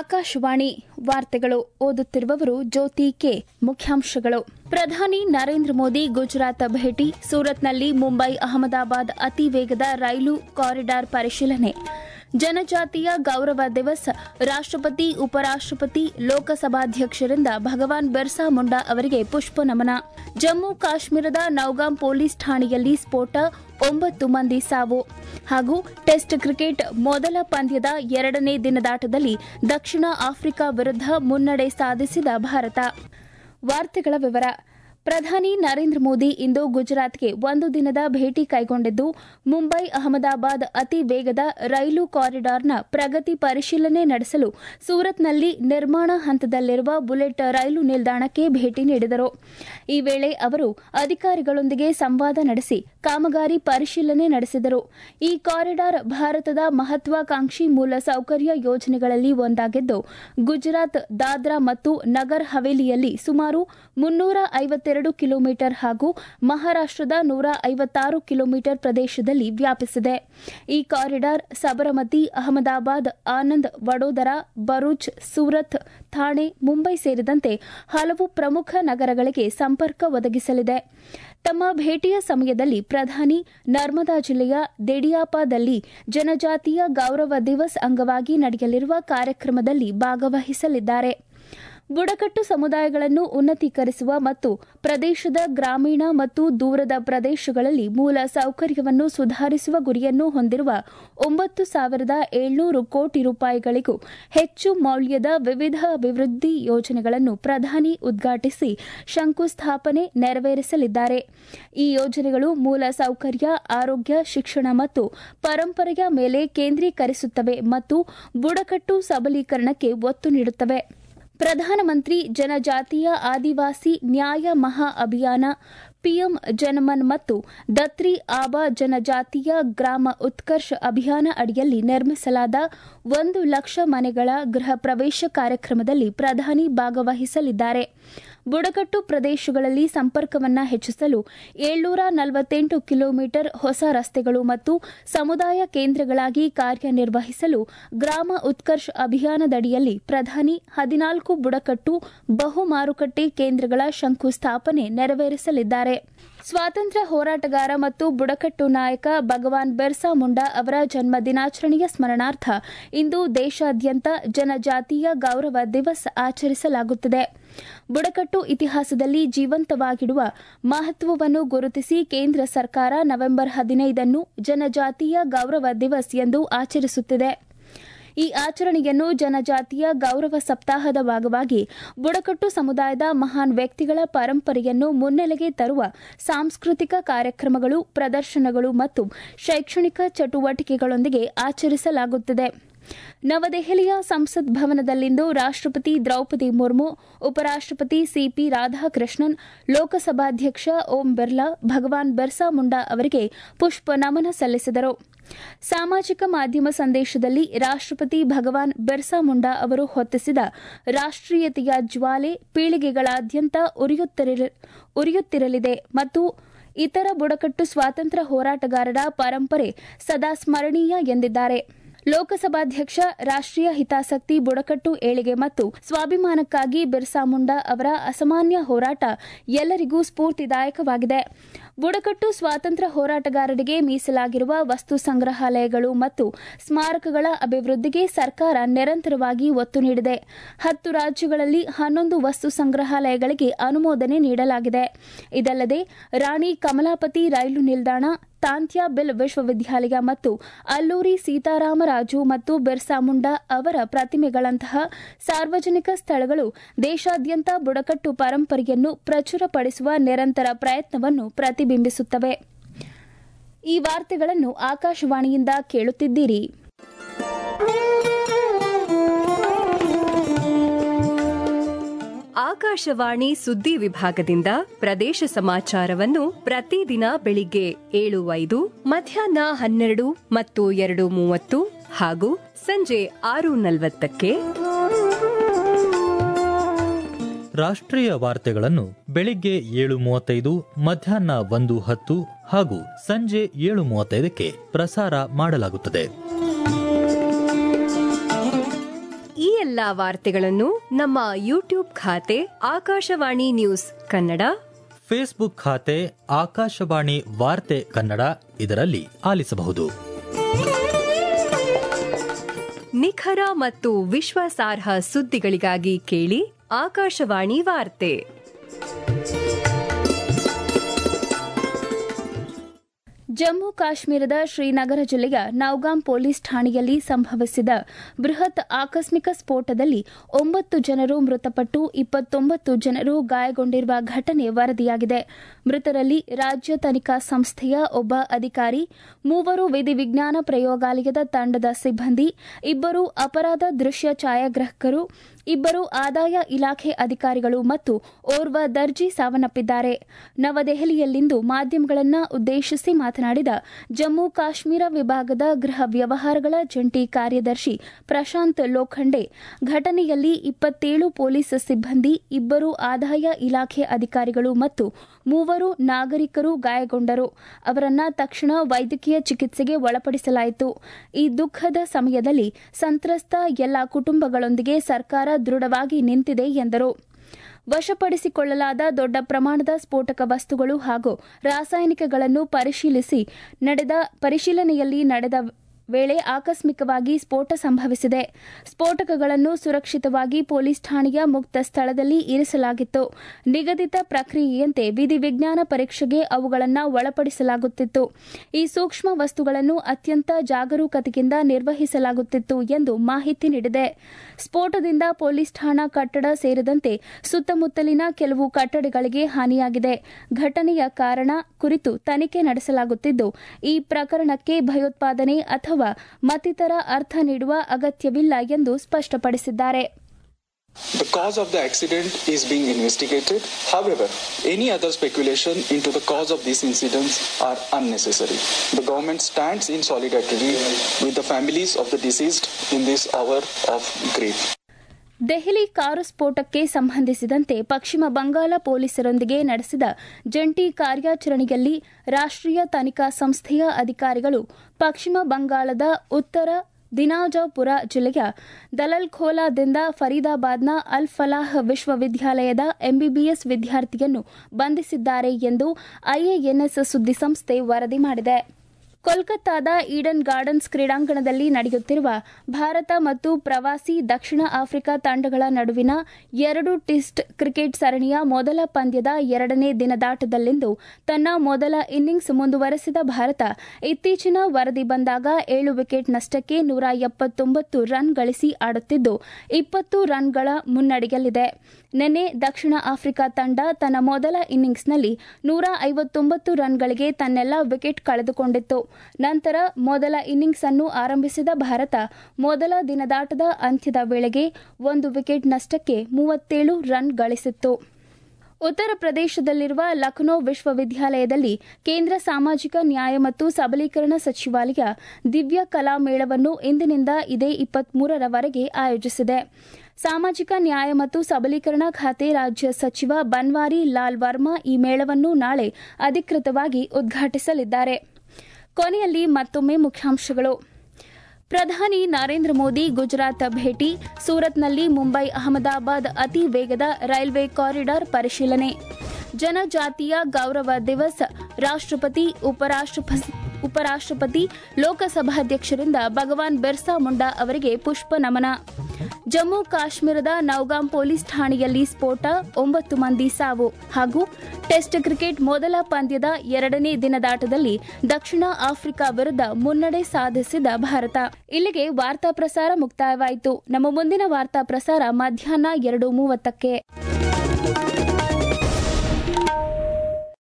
ಆಕಾಶವಾಣಿ ವಾರ್ತೆಗಳು ಓದುತ್ತಿರುವವರು ಜ್ಯೋತಿ ಕೆ ಮುಖ್ಯಾಂಶಗಳು ಪ್ರಧಾನಿ ನರೇಂದ್ರ ಮೋದಿ ಗುಜರಾತ್ ಭೇಟಿ ಸೂರತ್ನಲ್ಲಿ ಮುಂಬೈ ಅಹಮದಾಬಾದ್ ಅತಿ ವೇಗದ ರೈಲು ಕಾರಿಡಾರ್ ಪರಿಶೀಲನೆ ಜನಜಾತಿಯ ಗೌರವ ದಿವಸ್ ರಾಷ್ಟಪತಿ ಉಪರಾಷ್ಟಪತಿ ಲೋಕಸಭಾಧ್ಯಕ್ಷರಿಂದ ಭಗವಾನ್ ಬಿರ್ಸಾ ಮುಂಡಾ ಅವರಿಗೆ ಪುಷ್ಪ ನಮನ ಜಮ್ಮು ಕಾಶ್ಮೀರದ ನೌಗಾಂ ಪೊಲೀಸ್ ಠಾಣೆಯಲ್ಲಿ ಸ್ಫೋಟ ಒಂಬತ್ತು ಮಂದಿ ಸಾವು ಹಾಗೂ ಟೆಸ್ಟ್ ಕ್ರಿಕೆಟ್ ಮೊದಲ ಪಂದ್ಯದ ಎರಡನೇ ದಿನದಾಟದಲ್ಲಿ ದಕ್ಷಿಣ ಆಫ್ರಿಕಾ ವಿರುದ್ಧ ಮುನ್ನಡೆ ಸಾಧಿಸಿದ ಭಾರತ ವಾರ್ತೆಗಳ ವಿವರ ಪ್ರಧಾನಿ ನರೇಂದ್ರ ಮೋದಿ ಇಂದು ಗುಜರಾತ್ಗೆ ಒಂದು ದಿನದ ಭೇಟಿ ಕೈಗೊಂಡಿದ್ದು ಮುಂಬೈ ಅಹಮದಾಬಾದ್ ಅತಿ ವೇಗದ ರೈಲು ಕಾರಿಡಾರ್ನ ಪ್ರಗತಿ ಪರಿಶೀಲನೆ ನಡೆಸಲು ಸೂರತ್ನಲ್ಲಿ ನಿರ್ಮಾಣ ಹಂತದಲ್ಲಿರುವ ಬುಲೆಟ್ ರೈಲು ನಿಲ್ದಾಣಕ್ಕೆ ಭೇಟಿ ನೀಡಿದರು ಈ ವೇಳೆ ಅವರು ಅಧಿಕಾರಿಗಳೊಂದಿಗೆ ಸಂವಾದ ನಡೆಸಿ ಕಾಮಗಾರಿ ಪರಿಶೀಲನೆ ನಡೆಸಿದರು ಈ ಕಾರಿಡಾರ್ ಭಾರತದ ಮಹತ್ವಾಕಾಂಕ್ಷಿ ಮೂಲಸೌಕರ್ಯ ಯೋಜನೆಗಳಲ್ಲಿ ಒಂದಾಗಿದ್ದು ಗುಜರಾತ್ ದಾದ್ರಾ ಮತ್ತು ನಗರ್ ಹವೇಲಿಯಲ್ಲಿ ಸುಮಾರು ಮುನ್ನೂರ ಐವತ್ತೆರಡು ಕಿಲೋಮೀಟರ್ ಹಾಗೂ ಮಹಾರಾಷ್ಟದ ನೂರ ಐವತ್ತಾರು ಕಿಲೋಮೀಟರ್ ಪ್ರದೇಶದಲ್ಲಿ ವ್ಯಾಪಿಸಿದೆ ಈ ಕಾರಿಡಾರ್ ಸಬರಮತಿ ಅಹಮದಾಬಾದ್ ಆನಂದ್ ವಡೋದರಾ ಬರೂಚ್ ಸೂರತ್ ಥಾಣೆ ಮುಂಬೈ ಸೇರಿದಂತೆ ಹಲವು ಪ್ರಮುಖ ನಗರಗಳಿಗೆ ಸಂಪರ್ಕ ಒದಗಿಸಲಿದೆ ತಮ್ಮ ಭೇಟಿಯ ಸಮಯದಲ್ಲಿ ಪ್ರಧಾನಿ ನರ್ಮದಾ ಜಿಲ್ಲೆಯ ದೇಡಿಯಾಪಾದಲ್ಲಿ ಜನಜಾತಿಯ ಗೌರವ ದಿವಸ್ ಅಂಗವಾಗಿ ನಡೆಯಲಿರುವ ಕಾರ್ಯಕ್ರಮದಲ್ಲಿ ಭಾಗವಹಿಸಲಿದ್ದಾರೆ ಬುಡಕಟ್ಟು ಸಮುದಾಯಗಳನ್ನು ಉನ್ನತೀಕರಿಸುವ ಮತ್ತು ಪ್ರದೇಶದ ಗ್ರಾಮೀಣ ಮತ್ತು ದೂರದ ಪ್ರದೇಶಗಳಲ್ಲಿ ಮೂಲ ಸೌಕರ್ಯವನ್ನು ಸುಧಾರಿಸುವ ಗುರಿಯನ್ನು ಹೊಂದಿರುವ ಒಂಬತ್ತು ಸಾವಿರದ ಏಳ್ನೂರು ಕೋಟಿ ರೂಪಾಯಿಗಳಿಗೂ ಹೆಚ್ಚು ಮೌಲ್ಯದ ವಿವಿಧ ಅಭಿವೃದ್ಧಿ ಯೋಜನೆಗಳನ್ನು ಪ್ರಧಾನಿ ಉದ್ಘಾಟಿಸಿ ಶಂಕುಸ್ಥಾಪನೆ ನೆರವೇರಿಸಲಿದ್ದಾರೆ ಈ ಯೋಜನೆಗಳು ಮೂಲ ಸೌಕರ್ಯ ಆರೋಗ್ಯ ಶಿಕ್ಷಣ ಮತ್ತು ಪರಂಪರೆಯ ಮೇಲೆ ಕೇಂದ್ರೀಕರಿಸುತ್ತವೆ ಮತ್ತು ಬುಡಕಟ್ಟು ಸಬಲೀಕರಣಕ್ಕೆ ಒತ್ತು ನೀಡುತ್ತವೆ ಪ್ರಧಾನಮಂತ್ರಿ ಜನಜಾತೀಯ ಆದಿವಾಸಿ ನ್ಯಾಯ ಮಹಾ ಅಭಿಯಾನ ಪಿಎಂ ಜನಮನ್ ಮತ್ತು ದತ್ರಿ ಆಬಾ ಜನಜಾತೀಯ ಗ್ರಾಮ ಉತ್ಕರ್ಷ್ ಅಭಿಯಾನ ಅಡಿಯಲ್ಲಿ ನಿರ್ಮಿಸಲಾದ ಒಂದು ಲಕ್ಷ ಮನೆಗಳ ಗೃಹ ಪ್ರವೇಶ ಕಾರ್ಯಕ್ರಮದಲ್ಲಿ ಪ್ರಧಾನಿ ಭಾಗವಹಿಸಲಿದ್ದಾರೆ ಬುಡಕಟ್ಟು ಪ್ರದೇಶಗಳಲ್ಲಿ ಸಂಪರ್ಕವನ್ನು ಹೆಚ್ಚಿಸಲು ಏಳ್ನೂರ ನಲವತ್ತೆಂಟು ಕಿಲೋಮೀಟರ್ ಹೊಸ ರಸ್ತೆಗಳು ಮತ್ತು ಸಮುದಾಯ ಕೇಂದ್ರಗಳಾಗಿ ಕಾರ್ಯನಿರ್ವಹಿಸಲು ಗ್ರಾಮ ಉತ್ಕರ್ಷ್ ಅಭಿಯಾನದಡಿಯಲ್ಲಿ ಪ್ರಧಾನಿ ಹದಿನಾಲ್ಕು ಬುಡಕಟ್ಟು ಬಹು ಮಾರುಕಟ್ಟೆ ಕೇಂದ್ರಗಳ ಶಂಕುಸ್ಥಾಪನೆ ನೆರವೇರಿಸಲಿದ್ದಾರೆ ಸ್ವಾತಂತ್ರ್ಯ ಹೋರಾಟಗಾರ ಮತ್ತು ಬುಡಕಟ್ಟು ನಾಯಕ ಭಗವಾನ್ ಬಿರ್ಸಾ ಮುಂಡಾ ಅವರ ಜನ್ಮ ದಿನಾಚರಣೆಯ ಸ್ಮರಣಾರ್ಥ ಇಂದು ದೇಶಾದ್ಯಂತ ಜನಜಾತೀಯ ಗೌರವ ದಿವಸ್ ಆಚರಿಸಲಾಗುತ್ತಿದೆ ಬುಡಕಟ್ಟು ಇತಿಹಾಸದಲ್ಲಿ ಜೀವಂತವಾಗಿಡುವ ಮಹತ್ವವನ್ನು ಗುರುತಿಸಿ ಕೇಂದ್ರ ಸರ್ಕಾರ ನವೆಂಬರ್ ಹದಿನೈದನ್ನು ಜನಜಾತೀಯ ಗೌರವ ದಿವಸ್ ಎಂದು ಆಚರಿಸುತ್ತಿದೆ ಈ ಆಚರಣೆಯನ್ನು ಜನಜಾತಿಯ ಗೌರವ ಸಪ್ತಾಹದ ಭಾಗವಾಗಿ ಬುಡಕಟ್ಟು ಸಮುದಾಯದ ಮಹಾನ್ ವ್ಯಕ್ತಿಗಳ ಪರಂಪರೆಯನ್ನು ಮುನ್ನೆಲೆಗೆ ತರುವ ಸಾಂಸ್ಕೃತಿಕ ಕಾರ್ಯಕ್ರಮಗಳು ಪ್ರದರ್ಶನಗಳು ಮತ್ತು ಶೈಕ್ಷಣಿಕ ಚಟುವಟಿಕೆಗಳೊಂದಿಗೆ ಆಚರಿಸಲಾಗುತ್ತಿದೆ ನವದೆಹಲಿಯ ಸಂಸತ್ ಭವನದಲ್ಲಿಂದು ರಾಷ್ಟಪತಿ ದ್ರೌಪದಿ ಮುರ್ಮು ಉಪರಾಷ್ಟಪತಿ ಸಿಪಿ ರಾಧಾಕೃಷ್ಣನ್ ಲೋಕಸಭಾಧ್ಯಕ್ಷ ಓಂ ಬಿರ್ಲಾ ಭಗವಾನ್ ಬಿರ್ಸಾ ಮುಂಡಾ ಅವರಿಗೆ ಪುಷ್ಪ ನಮನ ಸಲ್ಲಿಸಿದರು ಸಾಮಾಜಿಕ ಮಾಧ್ಯಮ ಸಂದೇಶದಲ್ಲಿ ರಾಷ್ಟಪತಿ ಭಗವಾನ್ ಬಿರ್ಸಾ ಮುಂಡಾ ಅವರು ಹೊತ್ತಿಸಿದ ರಾಷ್ಟೀಯತೆಯ ಜ್ವಾಲೆ ಪೀಳಿಗೆಗಳಾದ್ಯಂತ ಉರಿಯುತ್ತಿರಲಿದೆ ಮತ್ತು ಇತರ ಬುಡಕಟ್ಟು ಸ್ವಾತಂತ್ರ್ಯ ಹೋರಾಟಗಾರರ ಪರಂಪರೆ ಸದಾ ಸ್ಮರಣೀಯ ಎಂದಿದ್ದಾರೆ ಲೋಕಸಭಾಧ್ಯಕ್ಷ ರಾಷ್ಟೀಯ ಹಿತಾಸಕ್ತಿ ಬುಡಕಟ್ಟು ಏಳಿಗೆ ಮತ್ತು ಸ್ವಾಭಿಮಾನಕ್ಕಾಗಿ ಬಿರ್ಸಾ ಮುಂಡಾ ಅವರ ಅಸಾಮಾನ್ಯ ಹೋರಾಟ ಎಲ್ಲರಿಗೂ ಸ್ಫೂರ್ತಿದಾಯಕವಾಗಿದೆ ಬುಡಕಟ್ಟು ಸ್ವಾತಂತ್ರ್ಯ ಹೋರಾಟಗಾರರಿಗೆ ಮೀಸಲಾಗಿರುವ ವಸ್ತು ಸಂಗ್ರಹಾಲಯಗಳು ಮತ್ತು ಸ್ಮಾರಕಗಳ ಅಭಿವೃದ್ಧಿಗೆ ಸರ್ಕಾರ ನಿರಂತರವಾಗಿ ಒತ್ತು ನೀಡಿದೆ ಹತ್ತು ರಾಜ್ಯಗಳಲ್ಲಿ ಹನ್ನೊಂದು ವಸ್ತು ಸಂಗ್ರಹಾಲಯಗಳಿಗೆ ಅನುಮೋದನೆ ನೀಡಲಾಗಿದೆ ಇದಲ್ಲದೆ ರಾಣಿ ಕಮಲಾಪತಿ ರೈಲು ನಿಲ್ದಾಣ ತಾಂತ್ಯಾ ಬಿಲ್ ವಿಶ್ವವಿದ್ಯಾಲಯ ಮತ್ತು ಅಲ್ಲೂರಿ ಸೀತಾರಾಮರಾಜು ಮತ್ತು ಬಿರ್ಸಾ ಮುಂಡಾ ಅವರ ಪ್ರತಿಮೆಗಳಂತಹ ಸಾರ್ವಜನಿಕ ಸ್ಥಳಗಳು ದೇಶಾದ್ಯಂತ ಬುಡಕಟ್ಟು ಪರಂಪರೆಯನ್ನು ಪ್ರಚುರಪಡಿಸುವ ನಿರಂತರ ಪ್ರಯತ್ನವನ್ನು ಪ್ರತಿಬಿಂಬಿಸುತ್ತವೆ ಈ ವಾರ್ತೆಗಳನ್ನು ಆಕಾಶವಾಣಿಯಿಂದ ಕೇಳುತ್ತಿದ್ದೀರಿ ಆಕಾಶವಾಣಿ ಸುದ್ದಿ ವಿಭಾಗದಿಂದ ಪ್ರದೇಶ ಸಮಾಚಾರವನ್ನು ಪ್ರತಿದಿನ ಬೆಳಿಗ್ಗೆ ಏಳು ಐದು ಮಧ್ಯಾಹ್ನ ಹನ್ನೆರಡು ಮತ್ತು ಎರಡು ಮೂವತ್ತು ಹಾಗೂ ಸಂಜೆ ಆರು ನಲವತ್ತಕ್ಕೆ ರಾಷ್ಟ್ರೀಯ ವಾರ್ತೆಗಳನ್ನು ಬೆಳಿಗ್ಗೆ ಏಳು ಮೂವತ್ತೈದು ಮಧ್ಯಾಹ್ನ ಒಂದು ಹತ್ತು ಹಾಗೂ ಸಂಜೆ ಏಳು ಮೂವತ್ತೈದಕ್ಕೆ ಪ್ರಸಾರ ಮಾಡಲಾಗುತ್ತದೆ ಈ ಎಲ್ಲಾ ವಾರ್ತೆಗಳನ್ನು ನಮ್ಮ ಯೂಟ್ಯೂಬ್ ಖಾತೆ ಆಕಾಶವಾಣಿ ನ್ಯೂಸ್ ಕನ್ನಡ ಫೇಸ್ಬುಕ್ ಖಾತೆ ಆಕಾಶವಾಣಿ ವಾರ್ತೆ ಕನ್ನಡ ಇದರಲ್ಲಿ ಆಲಿಸಬಹುದು ನಿಖರ ಮತ್ತು ವಿಶ್ವಾಸಾರ್ಹ ಸುದ್ದಿಗಳಿಗಾಗಿ ಕೇಳಿ ಆಕಾಶವಾಣಿ ವಾರ್ತೆ ಜಮ್ಮು ಕಾಶ್ಮೀರದ ಶ್ರೀನಗರ ಜಿಲ್ಲೆಯ ನೌಗಾಂ ಪೊಲೀಸ್ ಠಾಣೆಯಲ್ಲಿ ಸಂಭವಿಸಿದ ಬೃಹತ್ ಆಕಸ್ಮಿಕ ಸ್ಫೋಟದಲ್ಲಿ ಒಂಬತ್ತು ಜನರು ಮೃತಪಟ್ಟು ಇಪ್ಪತ್ತೊಂಬತ್ತು ಜನರು ಗಾಯಗೊಂಡಿರುವ ಘಟನೆ ವರದಿಯಾಗಿದೆ ಮೃತರಲ್ಲಿ ರಾಜ್ಯ ತನಿಖಾ ಸಂಸ್ಥೆಯ ಒಬ್ಬ ಅಧಿಕಾರಿ ಮೂವರು ವಿಧಿವಿಜ್ಞಾನ ಪ್ರಯೋಗಾಲಯದ ತಂಡದ ಸಿಬ್ಬಂದಿ ಇಬ್ಬರು ಅಪರಾಧ ದೃಶ್ಯ ಛಾಯಾಗ್ರಾಹಕರು ಇಬ್ಬರು ಆದಾಯ ಇಲಾಖೆ ಅಧಿಕಾರಿಗಳು ಮತ್ತು ಓರ್ವ ದರ್ಜಿ ಸಾವನ್ನಪ್ಪಿದ್ದಾರೆ ನವದೆಹಲಿಯಲ್ಲಿಂದು ಮಾಧ್ಯಮಗಳನ್ನು ಉದ್ದೇಶಿಸಿ ಮಾತನಾಡಿದ ಜಮ್ಮು ಕಾಶ್ಮೀರ ವಿಭಾಗದ ಗೃಹ ವ್ಯವಹಾರಗಳ ಜಂಟಿ ಕಾರ್ಯದರ್ಶಿ ಪ್ರಶಾಂತ್ ಲೋಖಂಡೆ ಘಟನೆಯಲ್ಲಿ ಇಪ್ಪತ್ತೇಳು ಪೊಲೀಸ್ ಸಿಬ್ಬಂದಿ ಇಬ್ಬರು ಆದಾಯ ಇಲಾಖೆ ಅಧಿಕಾರಿಗಳು ಮತ್ತು ಮೂವರು ನಾಗರಿಕರು ಗಾಯಗೊಂಡರು ಅವರನ್ನ ತಕ್ಷಣ ವೈದ್ಯಕೀಯ ಚಿಕಿತ್ಸೆಗೆ ಒಳಪಡಿಸಲಾಯಿತು ಈ ದುಃಖದ ಸಮಯದಲ್ಲಿ ಸಂತ್ರಸ್ತ ಎಲ್ಲ ಕುಟುಂಬಗಳೊಂದಿಗೆ ಸರ್ಕಾರ ದೃಢವಾಗಿ ನಿಂತಿದೆ ಎಂದರು ವಶಪಡಿಸಿಕೊಳ್ಳಲಾದ ದೊಡ್ಡ ಪ್ರಮಾಣದ ಸ್ಫೋಟಕ ವಸ್ತುಗಳು ಹಾಗೂ ರಾಸಾಯನಿಕಗಳನ್ನು ಪರಿಶೀಲಿಸಿ ನಡೆದ ಪರಿಶೀಲನೆಯಲ್ಲಿ ನಡೆದ ವೇಳೆ ಆಕಸ್ಮಿಕವಾಗಿ ಸ್ಫೋಟ ಸಂಭವಿಸಿದೆ ಸ್ಫೋಟಕಗಳನ್ನು ಸುರಕ್ಷಿತವಾಗಿ ಪೊಲೀಸ್ ಠಾಣೆಯ ಮುಕ್ತ ಸ್ಥಳದಲ್ಲಿ ಇರಿಸಲಾಗಿತ್ತು ನಿಗದಿತ ಪ್ರಕ್ರಿಯೆಯಂತೆ ವಿಧಿವಿಜ್ಞಾನ ಪರೀಕ್ಷೆಗೆ ಅವುಗಳನ್ನು ಒಳಪಡಿಸಲಾಗುತ್ತಿತ್ತು ಈ ಸೂಕ್ಷ್ಮ ವಸ್ತುಗಳನ್ನು ಅತ್ಯಂತ ಜಾಗರೂಕತೆಯಿಂದ ನಿರ್ವಹಿಸಲಾಗುತ್ತಿತ್ತು ಎಂದು ಮಾಹಿತಿ ನೀಡಿದೆ ಸ್ಫೋಟದಿಂದ ಪೊಲೀಸ್ ಠಾಣಾ ಕಟ್ಟಡ ಸೇರಿದಂತೆ ಸುತ್ತಮುತ್ತಲಿನ ಕೆಲವು ಕಟ್ಟಡಗಳಿಗೆ ಹಾನಿಯಾಗಿದೆ ಘಟನೆಯ ಕಾರಣ ಕುರಿತು ತನಿಖೆ ನಡೆಸಲಾಗುತ್ತಿದ್ದು ಈ ಪ್ರಕರಣಕ್ಕೆ ಭಯೋತ್ಪಾದನೆ ಅಥವಾ ಮತ್ತಿತರ ಅರ್ಥ ನೀಡುವ ಅಗತ್ಯವಿಲ್ಲ ಎಂದು ಸ್ಪಷ್ಟಪಡಿಸಿದ್ದಾರೆ The cause of the accident is being investigated. However, any other speculation into the cause of these incidents are unnecessary. The government stands in solidarity with the families of the deceased in this hour of grief. Delhi car ಸ್ಫೋಟಕ್ಕೆ ಸಂಬಂಧಿಸಿದಂತೆ ಪಶ್ಚಿಮ ಬಂಗಾಳ ಪೊಲೀಸರೊಂದಿಗೆ ನಡೆಸಿದ ಜಂಟಿ ಕಾರ್ಯಾಚರಣೆಯಲ್ಲಿ ರಾಷ್ಟ್ರೀಯ ತನಿಖಾ ಸಂಸ್ಥೆಯ ಅಧಿಕಾರಿಗಳು ಪಶ್ಚಿಮ ಬಂಗಾಳದ ಉತ್ತರ ದಿನಾಜಪುರ ಜಿಲ್ಲೆಯ ದಲಲ್ಖೋಲಾದಿಂದ ಫರೀದಾಬಾದ್ನ ಅಲ್ ಫಲಾಹ್ ವಿಶ್ವವಿದ್ಯಾಲಯದ ಎಂಬಿಬಿಎಸ್ ವಿದ್ಯಾರ್ಥಿಯನ್ನು ಬಂಧಿಸಿದ್ದಾರೆ ಎಂದು ಐಎಎನ್ಎಸ್ ಸುದ್ದಿಸಂಸ್ಥೆ ವರದಿ ಮಾಡಿದೆ ಕೋಲ್ಕತ್ತಾದ ಈಡನ್ ಗಾರ್ಡನ್ಸ್ ಕ್ರೀಡಾಂಗಣದಲ್ಲಿ ನಡೆಯುತ್ತಿರುವ ಭಾರತ ಮತ್ತು ಪ್ರವಾಸಿ ದಕ್ಷಿಣ ಆಫ್ರಿಕಾ ತಂಡಗಳ ನಡುವಿನ ಎರಡು ಟೆಸ್ಟ್ ಕ್ರಿಕೆಟ್ ಸರಣಿಯ ಮೊದಲ ಪಂದ್ಯದ ಎರಡನೇ ದಿನದಾಟದಲ್ಲಿಂದು ತನ್ನ ಮೊದಲ ಇನ್ನಿಂಗ್ಸ್ ಮುಂದುವರೆಸಿದ ಭಾರತ ಇತ್ತೀಚಿನ ವರದಿ ಬಂದಾಗ ಏಳು ವಿಕೆಟ್ ನಷ್ಟಕ್ಕೆ ನೂರ ಎಪ್ಪತ್ತೊಂಬತ್ತು ರನ್ ಗಳಿಸಿ ಆಡುತ್ತಿದ್ದು ಇಪ್ಪತ್ತು ರನ್ಗಳ ಮುನ್ನಡೆಯಲ್ಲಿದೆ ನಿನ್ನೆ ದಕ್ಷಿಣ ಆಫ್ರಿಕಾ ತಂಡ ತನ್ನ ಮೊದಲ ಇನ್ನಿಂಗ್ಸ್ನಲ್ಲಿ ನೂರ ಐವತ್ತೊಂಬತ್ತು ರನ್ಗಳಿಗೆ ತನ್ನೆಲ್ಲ ವಿಕೆಟ್ ಕಳೆದುಕೊಂಡಿತ್ತು ನಂತರ ಮೊದಲ ಇನ್ನಿಂಗ್ಸ್ ಅನ್ನು ಆರಂಭಿಸಿದ ಭಾರತ ಮೊದಲ ದಿನದಾಟದ ಅಂತ್ಯದ ವೇಳೆಗೆ ಒಂದು ವಿಕೆಟ್ ನಷ್ಟಕ್ಕೆ ಮೂವತ್ತೇಳು ರನ್ ಗಳಿಸಿತ್ತು ಉತ್ತರ ಪ್ರದೇಶದಲ್ಲಿರುವ ಲಖನೌ ವಿಶ್ವವಿದ್ಯಾಲಯದಲ್ಲಿ ಕೇಂದ್ರ ಸಾಮಾಜಿಕ ನ್ಯಾಯ ಮತ್ತು ಸಬಲೀಕರಣ ಸಚಿವಾಲಯ ದಿವ್ಯ ಕಲಾ ಮೇಳವನ್ನು ಇಂದಿನಿಂದ ಇದೇ ಇಪ್ಪತ್ಮೂರರವರೆಗೆ ಆಯೋಜಿಸಿದೆ ಸಾಮಾಜಿಕ ನ್ಯಾಯ ಮತ್ತು ಸಬಲೀಕರಣ ಖಾತೆ ರಾಜ್ಯ ಸಚಿವ ಬನ್ವಾರಿ ಲಾಲ್ ವರ್ಮಾ ಈ ಮೇಳವನ್ನು ನಾಳೆ ಅಧಿಕೃತವಾಗಿ ಉದ್ಘಾಟಿಸಲಿದ್ದಾರೆ ಕೊನೆಯಲ್ಲಿ ಮತ್ತೊಮ್ಮೆ ಮುಖ್ಯಾಂಶಗಳು ಪ್ರಧಾನಿ ನರೇಂದ್ರ ಮೋದಿ ಗುಜರಾತ್ ಭೇಟಿ ಸೂರತ್ನಲ್ಲಿ ಮುಂಬೈ ಅಹಮದಾಬಾದ್ ಅತಿ ವೇಗದ ರೈಲ್ವೆ ಕಾರಿಡಾರ್ ಪರಿಶೀಲನೆ ಜನಜಾತಿಯ ಗೌರವ ದಿವಸ್ ರಾಷ್ಟ್ರಪತಿ ಉಪರಾಷ್ಟ್ರಪತಿ ಲೋಕಸಭಾಧ್ಯಕ್ಷರಿಂದ ಭಗವಾನ್ ಬಿರ್ಸಾ ಮುಂಡಾ ಅವರಿಗೆ ಪುಷ್ಪ ನಮನ ಜಮ್ಮು ಕಾಶ್ಮೀರದ ನೌಗಾಂ ಪೊಲೀಸ್ ಠಾಣೆಯಲ್ಲಿ ಸ್ಫೋಟ ಒಂಬತ್ತು ಮಂದಿ ಸಾವು ಹಾಗೂ ಟೆಸ್ಟ್ ಕ್ರಿಕೆಟ್ ಮೊದಲ ಪಂದ್ಯದ ಎರಡನೇ ದಿನದಾಟದಲ್ಲಿ ದಕ್ಷಿಣ ಆಫ್ರಿಕಾ ವಿರುದ್ಧ ಮುನ್ನಡೆ ಸಾಧಿಸಿದ ಭಾರತ ಇಲ್ಲಿಗೆ ವಾರ್ತಾ ಪ್ರಸಾರ ಮುಕ್ತಾಯವಾಯಿತು ನಮ್ಮ ಮುಂದಿನ ವಾರ್ತಾ ಪ್ರಸಾರ ಮಧ್ಯಾಹ್ನ ಎರಡು ಮೂವತ್ತಕ್ಕೆ